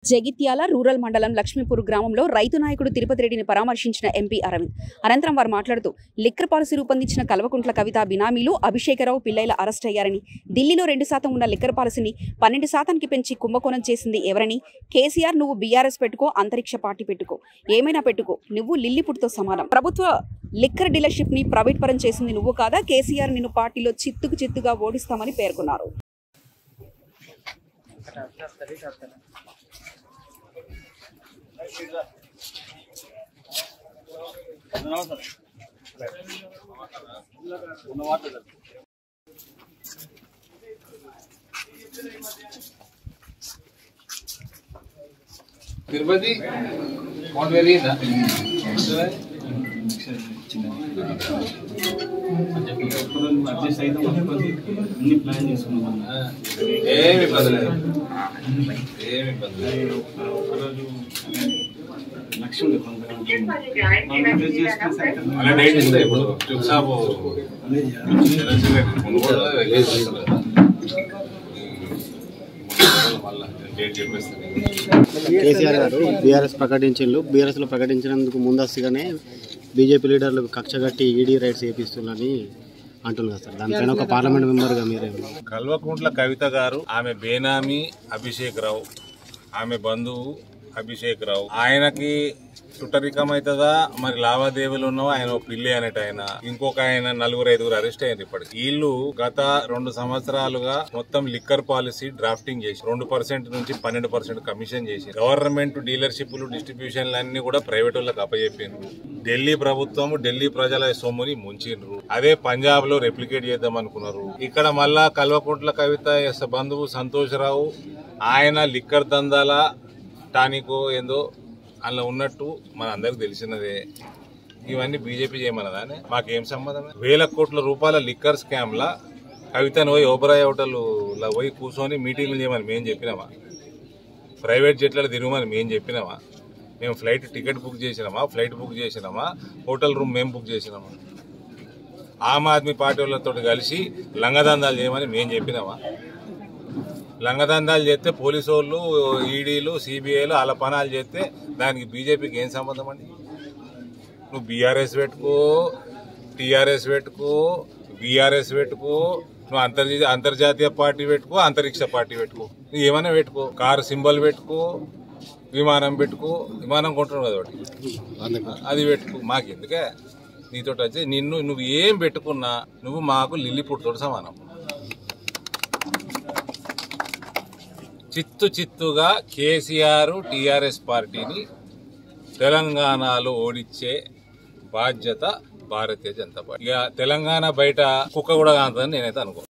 Jagtial rural మండలం లక్ష్మీపూర్ గ్రామంలో రైతు నాయకుడు తిరుపతి రెడ్డిని పరామర్శించిన ఎంపీ అరవింద్ అనంతరం వారు మాట్లాడుతూ లిక్కర్ పాలసీ రూపొందించిన కల్వకుంట్ల కవిత బినామీలు అభిషేకరావు పిల్లైల అరెస్ట్ అయ్యారని ఢిల్లీలో రెండు శాతం ఉన్న లిక్కర్ పాలసీని పన్నెండు శాతానికి పెంచి కుంభకోణం చేసింది ఎవరని కేసీఆర్ నువ్వు బీఆర్ఎస్ పెట్టుకో అంతరిక్ష పార్టీ పెట్టుకో ఏమైనా పెట్టుకో నువ్వు లిల్లిపుట్తో సమానం ప్రభుత్వ లిక్కర్ డీలర్షిప్ ని ప్రైవేట్ పరం చేసింది నువ్వు కాదా కేసీఆర్ నిన్ను పార్టీలో చిత్తుకు చిత్తుగా ఓడిస్తామని పేర్కొన్నారు తిరుపతి మౌంట్ వెలిగిందా అడ్జస్ట్ అయితే మొత్తం అన్ని ప్లాన్ చేసుకున్నాం ఏమి ఇబ్బంది లేదు ఏమి ఇబ్బంది లేదు ఒకరోజు లక్ష్యం ఉంది కొంతమంది వాళ్ళు అడ్జస్ట్ చేసుకుని సరిగ్గా అలా డేట్ ఇస్తే ఇప్పుడు చుక్సాపు డేట్ చెప్పేస్తాను కేసీఆర్ గారు బీఆర్ఎస్ ప్రకటించిండ్రు బీఆర్ఎస్ లో ప్రకటించినందుకు ముందస్తుగానే బీజేపీ లీడర్లకు కక్ష కట్టి ఈడీ రైట్స్ చేపిస్తున్నారని అంటున్నారు సార్ దానిపైన ఒక పార్లమెంట్ మెంబర్గా మీరే కల్వకుంట్ల కవిత గారు ఆమె బేనామీ అభిషేక్ రావు ఆమె బంధువు అభిషేక్ రావు ఆయనకి చుట్టరికం అవుతుందా మరి లావాదేవీలు ఉన్నావు ఆయన ఓ పిల్లి అనేట ఆయన ఇంకొక ఆయన నలుగురు ఐదుగురు అరెస్ట్ అయ్యారు ఇప్పటికి వీళ్ళు గత రెండు సంవత్సరాలుగా మొత్తం లిక్కర్ పాలసీ డ్రాఫ్టింగ్ చేసి రెండు పర్సెంట్ నుంచి పన్నెండు పర్సెంట్ కమిషన్ చేసి గవర్నమెంట్ డీలర్షిప్లు డిస్ట్రిబ్యూషన్లు అన్ని కూడా ప్రైవేట్ వాళ్ళకి అప్పచెప్పిండ్రు ఢిల్లీ ప్రభుత్వం ఢిల్లీ ప్రజల సొమ్ముని ముంచిండ్రు అదే పంజాబ్ లో రెప్లికేట్ చేద్దాం అనుకున్నారు ఇక్కడ మళ్ళా కల్వకుంట్ల కవిత ఎస్ బంధువు సంతోష్ రావు ఆయన లిక్కర్ దందాల టానికో ఏందో అందులో ఉన్నట్టు మన అందరికి తెలిసినదే ఇవన్నీ బీజేపీ చేయమన్నదానే మాకేం సంబంధం వేల కోట్ల రూపాయల లిక్కర్ స్కామ్ లా కవితను పోయి ఓబరాయ్ హోటల్లో పోయి కూర్చొని మీటింగ్లు చేయమని మేము చెప్పినామా ప్రైవేట్ జెట్లలో తిరగమని మేము చెప్పినామా మేము ఫ్లైట్ టికెట్ బుక్ చేసినామా ఫ్లైట్ బుక్ చేసినామా హోటల్ రూమ్ మేము బుక్ చేసినామా ఆమ్ ఆద్మీ పార్టీ వాళ్ళతో కలిసి లంగదందాలు చేయమని మేము చెప్పినామా లంగదందాలు చేస్తే పోలీసు వాళ్ళు ఈడీలు సిబిఐలు వాళ్ళ పనాలు చేస్తే దానికి బీజేపీకి ఏం సంబంధం అండి నువ్వు బీఆర్ఎస్ పెట్టుకో టీఆర్ఎస్ పెట్టుకో బీఆర్ఎస్ పెట్టుకో నువ్వు అంతర్జాతీయ అంతర్జాతీయ పార్టీ పెట్టుకో అంతరిక్ష పార్టీ పెట్టుకో నువ్వు ఏమైనా పెట్టుకో కారు సింబల్ పెట్టుకో విమానం పెట్టుకో విమానం కొంటున్నావు కదా ఒకటి అది పెట్టుకో మాకెందుకే నీతో వచ్చి నిన్ను నువ్వు ఏం పెట్టుకున్నా నువ్వు మాకు లిల్లి పుట్టుతో సమానం చిత్తు చిత్తుగా కేసీఆర్ టీఆర్ఎస్ పార్టీని తెలంగాణలో ఓడించే బాధ్యత భారతీయ జనతా పార్టీ ఇక తెలంగాణ బయట కుక్క కూడా కాదని నేనైతే అనుకో